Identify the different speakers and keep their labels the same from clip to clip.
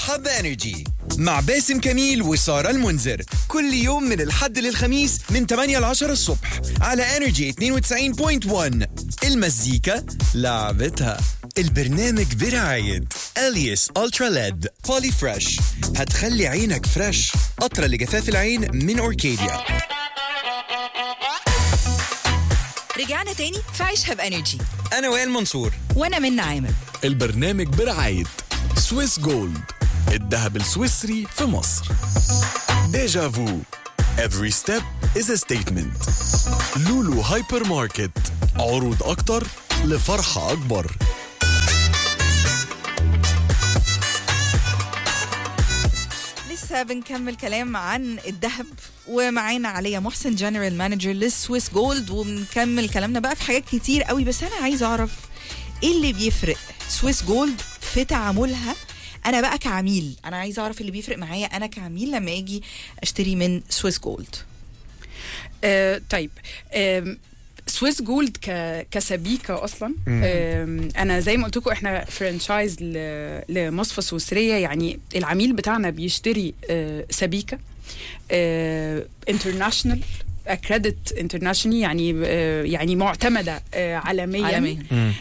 Speaker 1: أصحاب انرجي مع باسم كميل وسارة المنذر كل يوم من الحد للخميس من 8 ل 10 الصبح على انرجي 92.1 المزيكا لعبتها البرنامج برعاية اليس الترا ليد بولي فريش هتخلي عينك فريش قطرة لجفاف العين من اوركيديا
Speaker 2: رجعنا تاني في عيشها بانرجي
Speaker 1: انا وائل منصور
Speaker 2: وانا من عامر
Speaker 3: البرنامج برعاية سويس جولد الذهب السويسري في مصر ديجا فو Every step is a statement لولو هايبر ماركت عروض أكتر لفرحة أكبر
Speaker 2: لسه بنكمل كلام عن الذهب ومعانا عليا محسن جنرال مانجر للسويس جولد وبنكمل كلامنا بقى في حاجات كتير قوي بس انا عايزه اعرف ايه اللي بيفرق سويس جولد في تعاملها انا بقى كعميل انا عايزه اعرف اللي بيفرق معايا انا كعميل لما اجي اشتري من سويس جولد
Speaker 4: آه طيب آم، سويس جولد ك... كسبيكه اصلا آم، انا زي ما قلت لكم احنا فرانشايز ل... لمصفى سويسريه يعني العميل بتاعنا بيشتري آه، سبيكه انترناشونال اكريدت انترناشونال يعني آه، يعني معتمده آه، عالميا
Speaker 2: عالميا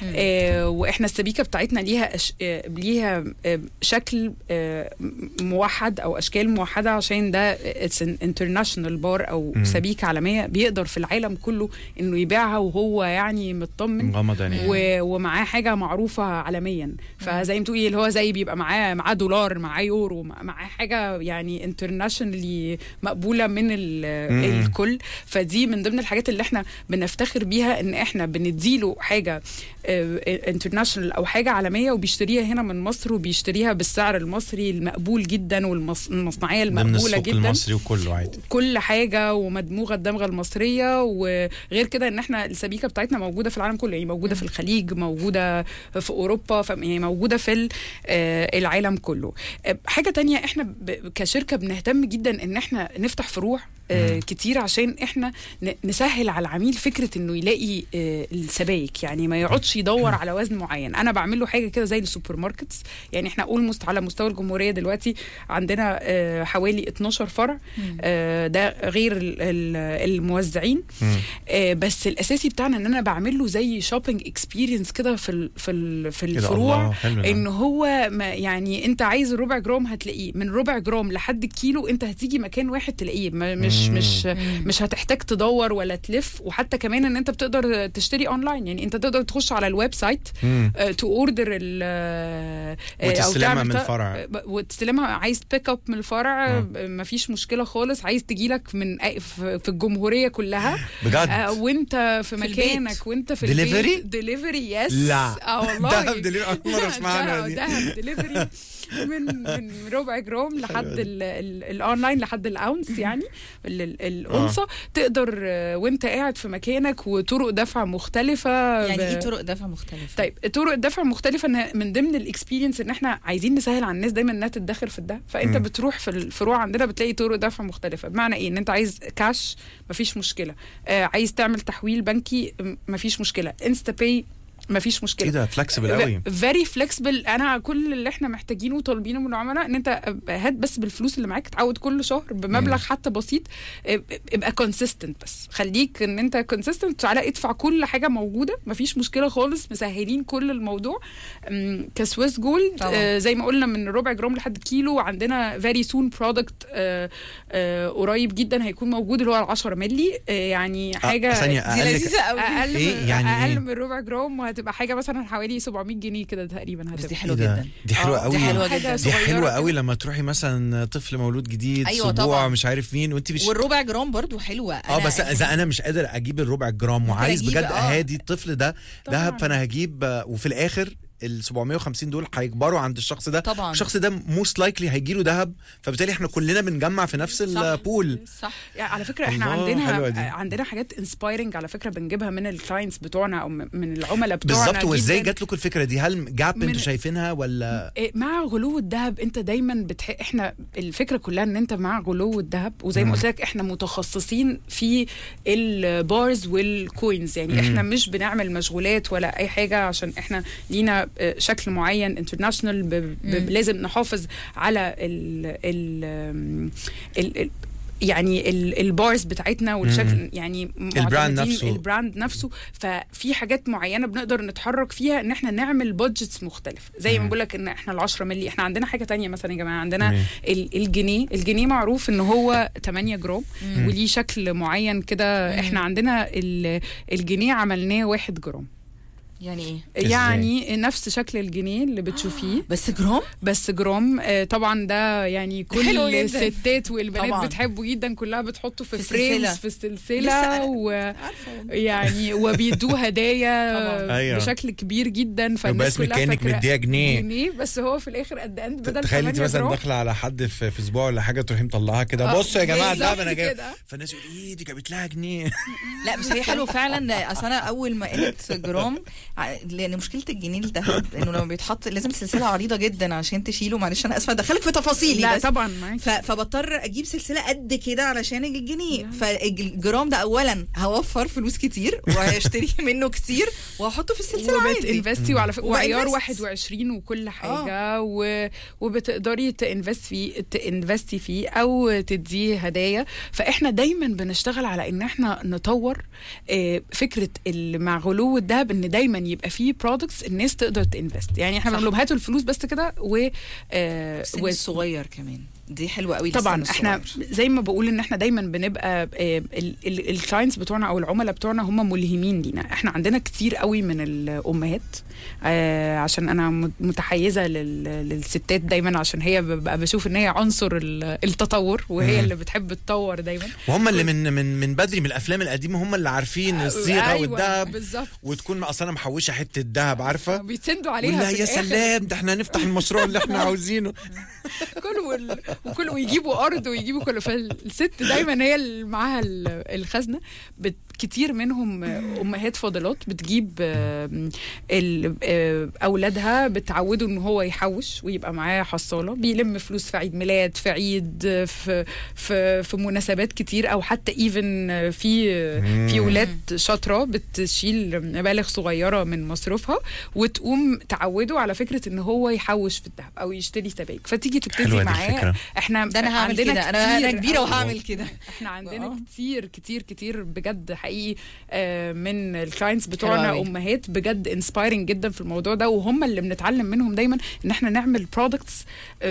Speaker 4: آه، واحنا السبيكه بتاعتنا ليها أش... آه، ليها آه، شكل آه، موحد او اشكال موحده عشان ده اتس انترناشونال بار او سبيكه عالميه بيقدر في العالم كله انه يبيعها وهو يعني مطمن
Speaker 5: غمض عينيه
Speaker 4: و... ومعاه حاجه معروفه عالميا فزي ما تقولي اللي هو زي بيبقى معاه معاه دولار معاه يورو مع- معاه حاجه يعني انترناشونالي مقبوله من ال... الكل فدي من ضمن الحاجات اللي احنا بنفتخر بيها ان احنا بنديله حاجه انترناشونال او حاجه عالميه وبيشتريها هنا من مصر وبيشتريها بالسعر المصري المقبول جدا والمصنعيه
Speaker 5: ضمن
Speaker 4: المقبوله
Speaker 5: السوق
Speaker 4: جدا
Speaker 5: المصري وكله عادي
Speaker 4: كل حاجه ومدموغه الدمغه المصريه وغير كده ان احنا السبيكه بتاعتنا موجوده في العالم كله يعني موجوده في الخليج موجوده في اوروبا ف- يعني موجوده في ال- آه، العالم كله آه، حاجه تانية احنا ب- كشركه بنهتم جدا ان احنا نفتح فروع آه، كتير عشان احنا ن- نسهل على العميل فكره انه يلاقي آه، السبايك يعني ما يقعدش يدور على وزن معين انا بعمل له حاجه كده زي السوبر ماركتس يعني احنا اولموست على مستوى الجمهوريه دلوقتي عندنا آه، حوالي 12 فرع آه، ده غير ال- ال- الموزعين آه، بس الاساسي بتاعنا ان انا بعمل له زي شوبينج اكسبيرينس كده في ال- في ال- في
Speaker 5: كده
Speaker 4: الفروع
Speaker 5: الله حلو ده.
Speaker 4: ان هو ما يعني انت عايز الربع جرام هتلاقيه من ربع جرام لحد الكيلو انت هتيجي مكان واحد تلاقيه ما- مش مش مش هتحتاج تدور ولا تلف وحتى كمان ان انت بتقدر تشتري اونلاين يعني انت تقدر تخش على الويب سايت تو اوردر ال آه، أو
Speaker 5: وتستلمها
Speaker 4: تعمل
Speaker 5: من
Speaker 4: ت-
Speaker 5: الفرع.
Speaker 4: ب- وتستلمها عايز بيك اب من الفرع ما فيش مشكله خالص عايز تجي لك من أي- في في الجمهوريه كلها
Speaker 5: بجد
Speaker 4: آه، وانت في,
Speaker 2: في البيت.
Speaker 4: مكانك وانت في
Speaker 5: Delivery؟
Speaker 4: البيت ديليفري يس
Speaker 5: لا.
Speaker 4: اه والله
Speaker 5: دهب delivery، أول مرة أسمع عنها دي.
Speaker 4: دهب ديليفري من من ربع جرام لحد ال- ال- الاونلاين لحد الاونس يعني ال- ال- الانصه تقدر آه، وانت قاعد في مكانك وطرق دفع مختلفه
Speaker 2: يعني
Speaker 4: ب-
Speaker 2: ايه طرق دفع مختلفه
Speaker 4: طيب طرق الدفع مختلفة إن من ضمن الاكسبيرينس ان احنا عايزين نسهل على الناس دايما انها تتدخل في الدهب فانت
Speaker 5: مم.
Speaker 4: بتروح في الفروع عندنا بتلاقي طرق دفع مختلفة بمعنى ايه ان انت عايز كاش مفيش مشكلة آه عايز تعمل تحويل بنكي م- مفيش مشكلة انستا باي مفيش مشكلة
Speaker 5: ايه ده فلكسبل قوي
Speaker 4: فيري فلكسبل انا كل اللي احنا محتاجينه وطالبينه من العملاء ان انت هات بس بالفلوس اللي معاك تعود كل شهر بمبلغ حتى بسيط اب- ابقى كونسيستنت بس خليك ان انت كونسيستنت تعالى ادفع كل حاجه موجوده مفيش مشكله خالص مسهلين كل الموضوع أم، كسويس جولد
Speaker 2: طبعا.
Speaker 4: آه زي ما قلنا من ربع جرام لحد كيلو عندنا فيري سون برودكت قريب جدا هيكون موجود اللي هو ال 10 مللي آه يعني حاجه
Speaker 5: ثانيه
Speaker 2: دي
Speaker 5: اقل
Speaker 2: لذيذه قوي
Speaker 4: اقل
Speaker 5: إيه
Speaker 4: من
Speaker 5: يعني
Speaker 4: اقل
Speaker 5: إيه؟
Speaker 4: من ربع جرام وهتبقى حاجه مثلا حوالي 700 جنيه كده تقريبا
Speaker 2: بس دي
Speaker 4: هتبقى
Speaker 2: حلوه
Speaker 5: إيه ده؟
Speaker 2: جدا
Speaker 5: دي حلوه
Speaker 4: آه،
Speaker 5: قوي
Speaker 2: دي حلوه
Speaker 4: حاجة
Speaker 2: جدا
Speaker 5: دي
Speaker 4: صغيرة
Speaker 5: حلوه
Speaker 4: كده.
Speaker 5: قوي لما تروحي مثلا طفل مولود جديد
Speaker 2: أيوة
Speaker 5: اسبوع
Speaker 2: طبعا.
Speaker 5: مش عارف مين وانت مش
Speaker 2: والربع جرام برضو حلوه
Speaker 5: اه بس اذا انا مش قادر اجيب الربع جرام وعايز
Speaker 2: أجيب،
Speaker 5: بجد
Speaker 2: آه.
Speaker 5: اهادي الطفل ده
Speaker 4: طبعاً.
Speaker 5: ذهب فانا هجيب آه، وفي الاخر ال 750 دول هيكبروا عند الشخص ده
Speaker 2: طبعاً.
Speaker 5: الشخص ده موست لايكلي هيجي له ذهب فبالتالي احنا كلنا بنجمع في نفس البول
Speaker 2: صح
Speaker 4: يعني على فكره احنا
Speaker 5: الله،
Speaker 4: عندنا
Speaker 5: حلوة دي.
Speaker 4: عندنا حاجات انسبايرنج على فكره بنجيبها من الكلاينتس بتوعنا او من من العملاء بتوعنا
Speaker 5: بالظبط وازاي
Speaker 4: جداً.
Speaker 5: جات لكم الفكره دي هل جاب
Speaker 4: من-
Speaker 5: انتوا شايفينها ولا
Speaker 4: إيه، مع غلو الذهب انت دايما بتح... احنا الفكره كلها ان انت مع غلو الذهب وزي ما قلت لك احنا متخصصين في البارز والكوينز يعني احنا مش بنعمل مشغولات ولا اي حاجه عشان احنا لينا آه، شكل معين انترناشونال لازم نحافظ على ال ال ال ال يعني ال- البارز بتاعتنا والشكل يعني
Speaker 5: البراند
Speaker 4: معتمدين
Speaker 5: نفسه.
Speaker 4: البراند نفسه ففي حاجات معينه بنقدر نتحرك فيها ان احنا نعمل بادجتس مختلف زي ما بقول لك ان احنا ال 10 مللي احنا عندنا حاجه تانية مثلا يا جماعه عندنا
Speaker 5: مم.
Speaker 4: ال- الجنيه الجنيه معروف ان هو 8 جرام وليه شكل معين كده احنا عندنا ال- الجنيه عملناه 1 جرام
Speaker 2: يعني ايه
Speaker 4: يعني نفس شكل الجنيه اللي بتشوفيه
Speaker 2: بس جرام
Speaker 4: بس جرام آه، طبعا ده يعني كل
Speaker 2: حلو جداً.
Speaker 4: الستات والبنات
Speaker 2: طبعاً.
Speaker 4: بتحبه جدا كلها بتحطه في,
Speaker 2: في
Speaker 4: فريمز
Speaker 2: السلسلة.
Speaker 4: في
Speaker 2: لسه
Speaker 4: السلسله
Speaker 2: أنا-
Speaker 4: ويعني وبيدوه هدايا
Speaker 2: طبعاً.
Speaker 5: أيوة.
Speaker 4: بشكل كبير جدا
Speaker 5: يبقى
Speaker 4: فالناس
Speaker 5: اسمك
Speaker 4: كلها
Speaker 5: كانك
Speaker 4: فاكرة
Speaker 5: مديها جنيه
Speaker 4: جنيه بس هو في الاخر قد اند بدل
Speaker 5: تخيل انت
Speaker 4: 8
Speaker 5: مثلا
Speaker 4: جرام
Speaker 5: داخله على حد في, في اسبوع ولا حاجه تروحي مطلعها كده
Speaker 4: آه،
Speaker 5: بصوا يا جماعه
Speaker 4: بالظبط
Speaker 5: ده انا جايب
Speaker 4: كده.
Speaker 5: فالناس يقول ايه دي جابت لها جنيه
Speaker 2: لا بس هي حلو فعلا اصل انا اول ما قلت جرام ع- لان مشكله الجنيه الذهب انه لما بيتحط لازم سلسله عريضه جدا عشان تشيله معلش انا اسفه ادخلك في تفاصيلي
Speaker 4: لا
Speaker 2: بس
Speaker 4: طبعا معاك
Speaker 2: ف... فبضطر اجيب سلسله قد كده علشان الجنيه فالجرام ده اولا هوفر فلوس كتير وهشتري منه كتير وهحطه في السلسله عادي
Speaker 4: وبتنفستي وعلى فكره
Speaker 2: وبinvest.
Speaker 4: وعيار 21 وكل حاجه و... وبتقدري تنفست فيه تنفستي فيه او تديه هدايا فاحنا دايما بنشتغل على ان احنا نطور آه، فكره ال- مع غلو الذهب ان دايما يبقى فيه برودكتس الناس تقدر تنفست يعني احنا
Speaker 2: صح.
Speaker 4: بنقول لهم هاتوا الفلوس بس كده و آه،
Speaker 2: السن
Speaker 4: و-
Speaker 2: الصغير كمان دي حلوه قوي
Speaker 4: طبعا
Speaker 2: للسن
Speaker 4: احنا
Speaker 2: الصغير.
Speaker 4: زي ما بقول ان احنا دايما بنبقى الكلاينتس بتوعنا او العملاء بتوعنا هم ملهمين لينا احنا عندنا كتير قوي من الامهات آه، عشان انا مت- متحيزه لل- للستات دايما عشان هي ببقى بشوف ان هي عنصر ال- التطور وهي
Speaker 5: مم.
Speaker 4: اللي بتحب تطور دايما
Speaker 5: وهم اللي من من من بدري من الافلام القديمه هم اللي عارفين الصيغه
Speaker 4: أيوة،
Speaker 5: والذهب
Speaker 4: بالظبط
Speaker 5: وتكون اصلا محوشه حته ذهب عارفه
Speaker 4: بيتسندوا عليها
Speaker 5: ولا
Speaker 4: في
Speaker 5: يا
Speaker 4: الآخر.
Speaker 5: سلام ده احنا هنفتح المشروع اللي احنا عاوزينه
Speaker 4: كله وال- وكله ويجيبوا ارض ويجيبوا كله فالست دايما هي اللي معاها ال- الخزنه بت كتير منهم آه، امهات فاضلات بتجيب آه، ال- آه، اولادها بتعوده ان هو يحوش ويبقى معاه حصاله بيلم فلوس في عيد ميلاد في عيد آه، في في في مناسبات كتير او حتى ايفن في آه، في ولاد شاطره بتشيل مبالغ صغيره من مصروفها وتقوم تعوده على فكره ان هو يحوش في الذهب او يشتري سبائك فتيجي تبتدي
Speaker 5: حلوة دي
Speaker 4: معاه
Speaker 5: الفكرة.
Speaker 4: احنا
Speaker 2: ده انا هعمل
Speaker 4: عندنا
Speaker 2: كده انا انا
Speaker 4: كتير
Speaker 2: كبيره
Speaker 4: أوي.
Speaker 2: وهعمل كده
Speaker 4: احنا عندنا
Speaker 2: آه.
Speaker 4: كتير كتير كتير بجد حقيقي آه، من الكلاينتس
Speaker 2: حلو
Speaker 4: بتوعنا
Speaker 2: أوي.
Speaker 4: امهات بجد انسبايرنج جدا في الموضوع ده وهم اللي بنتعلم منهم دايما ان احنا نعمل برودكتس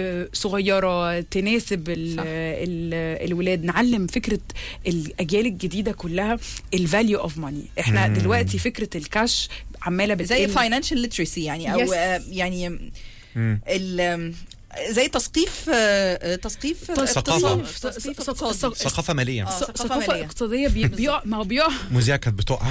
Speaker 4: صغيره تناسب ال
Speaker 2: صح.
Speaker 4: ال الولاد نعلم فكره الاجيال الجديده كلها الفاليو اوف ماني احنا
Speaker 5: مم.
Speaker 4: دلوقتي فكره الكاش عماله بتقل
Speaker 2: زي فاينانشال ليترسي يعني او
Speaker 4: Yes.
Speaker 2: آه، يعني
Speaker 5: مم.
Speaker 2: ال زي تثقيف آه، تثقيف
Speaker 5: ثقافة.
Speaker 2: اقتصاد. تثقيف اقتصادي.
Speaker 5: ثقافه ماليه
Speaker 2: آه.
Speaker 4: ث-
Speaker 2: ثقافة
Speaker 4: ثقافه
Speaker 2: مالية.
Speaker 4: اقتصاديه بي- بيقع ما هو بيقع
Speaker 5: مذيعه كانت بتقع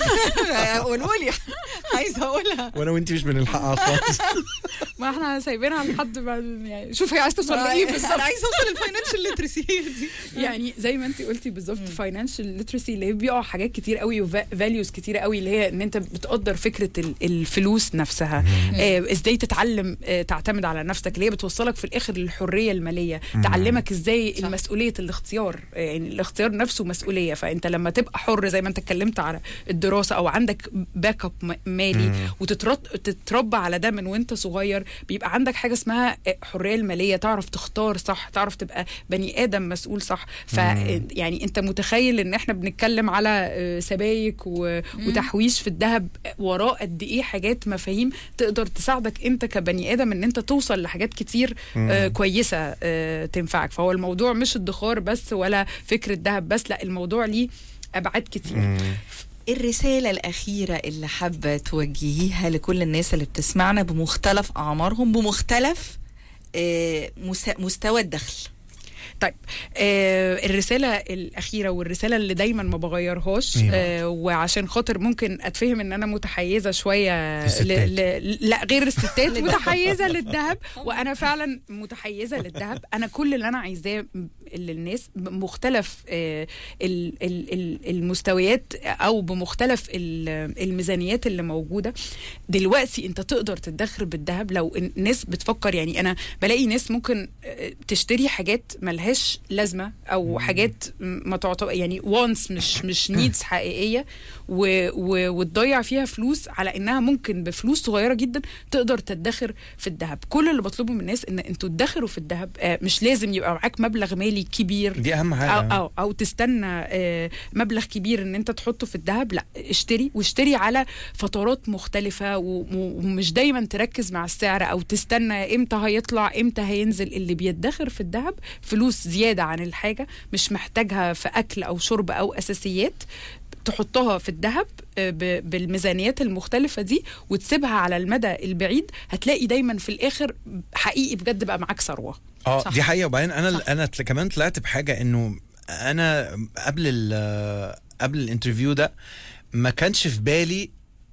Speaker 2: قولوا لي عايزه اقولها
Speaker 5: وانا وانت مش من الحق خالص
Speaker 4: ما احنا سايبينها لحد ما يعني شوف هي عايزه توصل لايه بالظبط
Speaker 2: انا عايزه اوصل للفاينانشال ليترسي دي
Speaker 4: يعني زي ما انت قلتي بالظبط فاينانشال ليترسي اللي هي بيقع حاجات كتير قوي وفاليوز كتير قوي اللي هي ان انت بتقدر فكره ال- الفلوس نفسها آه ازاي تتعلم آه تعتمد على نفسك اللي هي بتوصلك في الاخر للحريه الماليه تعلمك ازاي
Speaker 2: صح.
Speaker 4: المسؤوليه الاختيار آه، يعني الاختيار نفسه مسؤوليه فانت لما تبقى حر زي ما انت اتكلمت على الدراسه او عندك باك اب مالي وتتربى على ده من وانت صغير بيبقى عندك حاجه اسمها حريه الماليه تعرف تختار صح تعرف تبقى بني ادم مسؤول صح ف يعني انت متخيل ان احنا بنتكلم على آه، سبايك و- وتحويش في الذهب وراه قد ايه حاجات مفاهيم تقدر تساعدك انت كبني ادم ان انت توصل لحاجات كتير آه، كويسه آه، تنفعك فهو الموضوع مش ادخار بس ولا فكره ذهب بس لا الموضوع ليه ابعاد كتير
Speaker 2: الرسالة الأخيرة اللي حابة توجهيها لكل الناس اللي بتسمعنا بمختلف أعمارهم بمختلف آه، مس- مستوى الدخل
Speaker 4: طيب آه الرسالة الأخيرة والرسالة اللي دايما ما بغيرهاش
Speaker 5: أيوة.
Speaker 4: آه وعشان خاطر ممكن أتفهم إن أنا متحيزة شوية
Speaker 5: الستات.
Speaker 4: ل... ل... لا غير الستات متحيزة للذهب وأنا فعلا متحيزة للذهب أنا كل اللي أنا عايزاه م- للناس بمختلف آه ال... ال... ال- المستويات أو بمختلف ال- الميزانيات اللي موجودة دلوقتي أنت تقدر تدخر بالذهب لو الناس بتفكر يعني أنا بلاقي ناس ممكن آه، تشتري حاجات ملهاش ملهاش لازمه او حاجات م- ما تعتبر يعني وانس مش مش نيدز حقيقيه و و وتضيع فيها فلوس على انها ممكن بفلوس صغيره جدا تقدر تدخر في الذهب كل اللي بطلبه من الناس ان انتوا تدخروا في الذهب آه، مش لازم يبقى معاك مبلغ مالي كبير
Speaker 5: دي اهم حاجه
Speaker 4: او او او تستنى آه، مبلغ كبير ان انت تحطه في الذهب لا اشتري واشتري على فترات مختلفه و- و- ومش دايما تركز مع السعر او تستنى امتى هيطلع امتى هينزل اللي بيدخر في الذهب فلوس زياده عن الحاجه مش محتاجها في اكل او شرب او اساسيات تحطها في الذهب آه، ب- بالميزانيات المختلفة دي وتسيبها على المدى البعيد هتلاقي دايما في الآخر حقيقي بجد بقى معاك ثروة
Speaker 5: اه
Speaker 2: صح.
Speaker 5: دي حقيقه وبعدين انا
Speaker 2: صح.
Speaker 5: انا تل- كمان طلعت بحاجه انه انا قبل ال قبل الانترفيو ده ما كانش في بالي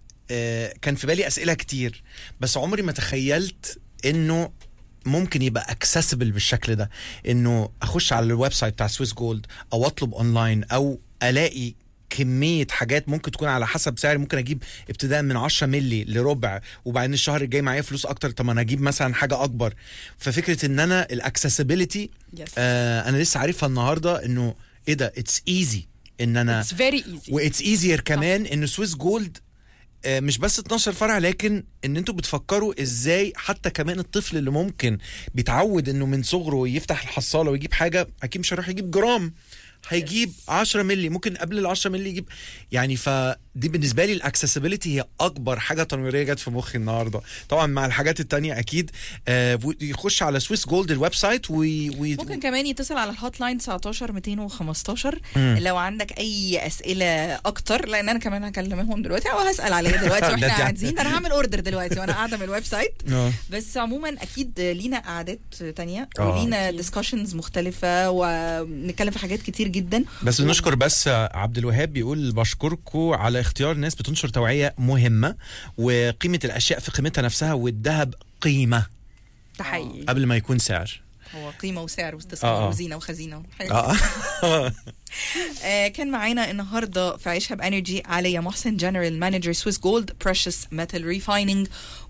Speaker 5: آه، كان في بالي اسئله كتير بس عمري ما تخيلت انه ممكن يبقى اكسسبل بالشكل ده انه اخش على الويب سايت بتاع سويس جولد او اطلب اونلاين او الاقي كمية حاجات ممكن تكون على حسب سعري ممكن اجيب ابتداء من 10 ملي لربع وبعدين الشهر الجاي معايا فلوس اكتر طب ما انا اجيب مثلا حاجة اكبر ففكرة ان انا الاكسسبيليتي
Speaker 4: Yes.
Speaker 5: آه انا لسه عارفها النهارده انه ايه ده اتس ايزي ان انا
Speaker 4: It's very easy
Speaker 5: واتس ايزير كمان ان سويس جولد آه، مش بس 12 فرع لكن ان انتوا بتفكروا ازاي حتى كمان الطفل اللي ممكن بيتعود انه من صغره يفتح الحصاله ويجيب حاجه اكيد مش هيروح يجيب جرام هيجيب 10 مللي ممكن قبل ال 10 مللي يجيب يعني فدي بالنسبه لي الاكسسبيليتي هي اكبر حاجه تنويريه جت في مخي النهارده طبعا مع الحاجات التانية اكيد آه يخش على سويس جولد الويب سايت وي وي
Speaker 2: ممكن كمان يتصل على الهوت لاين 19 215 لو عندك اي اسئله اكتر لان انا كمان هكلمهم دلوقتي او هسال عليها دلوقتي
Speaker 5: ده
Speaker 2: واحنا
Speaker 5: انت-
Speaker 2: قاعدين ده انا هعمل اوردر دلوقتي وانا قاعده من الويب سايت
Speaker 5: آه.
Speaker 2: بس عموما اكيد لينا قعدات تانية
Speaker 5: آه.
Speaker 2: ولينا ديسكشنز مختلفه ونتكلم في حاجات كتير جدا
Speaker 5: بس نشكر بس عبد الوهاب بيقول بشكركم على اختيار ناس بتنشر توعيه مهمه وقيمه الاشياء في قيمتها نفسها والذهب قيمه
Speaker 4: ده حقيقي
Speaker 5: قبل ما يكون سعر
Speaker 2: هو قيمه وسعر واستثمار
Speaker 5: آه، آه.
Speaker 2: وزينه وخزينه وحاجات
Speaker 5: اه
Speaker 2: آه، كان معانا النهارده في عيشها بانرجي عليا محسن جنرال مانجر سويس جولد بريشس ميتال ريفايننج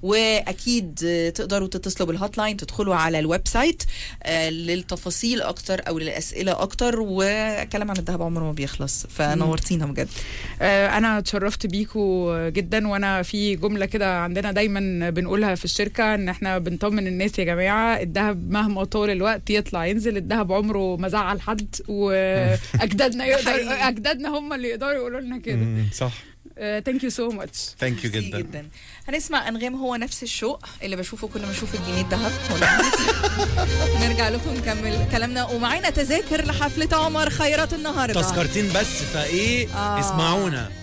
Speaker 2: واكيد آه، تقدروا تتصلوا بالهوت لاين تدخلوا على الويب سايت آه، للتفاصيل اكتر او للاسئله اكتر والكلام عن الذهب عمره ما بيخلص فنورتينا بجد
Speaker 4: آه، انا اتشرفت بيكو جدا وانا في جمله كده عندنا دايما بنقولها في الشركه ان احنا بنطمن الناس يا جماعه الذهب مهما طول الوقت يطلع ينزل الذهب عمره ما زعل حد واجدادنا يقدر
Speaker 2: حقيقي.
Speaker 4: اجدادنا هم اللي يقدروا يقولوا لنا كده
Speaker 5: مم، صح
Speaker 4: ثانك يو سو ماتش
Speaker 5: ثانك يو
Speaker 2: ميرسي
Speaker 5: جدا
Speaker 2: جدا هنسمع انغام هو نفس الشوق اللي بشوفه كل ما اشوف الجنيه الذهب نرجع لكم نكمل كلامنا ومعانا تذاكر لحفله عمر خيرات النهارده
Speaker 5: تذكرتين بس فايه
Speaker 2: آه.
Speaker 5: اسمعونا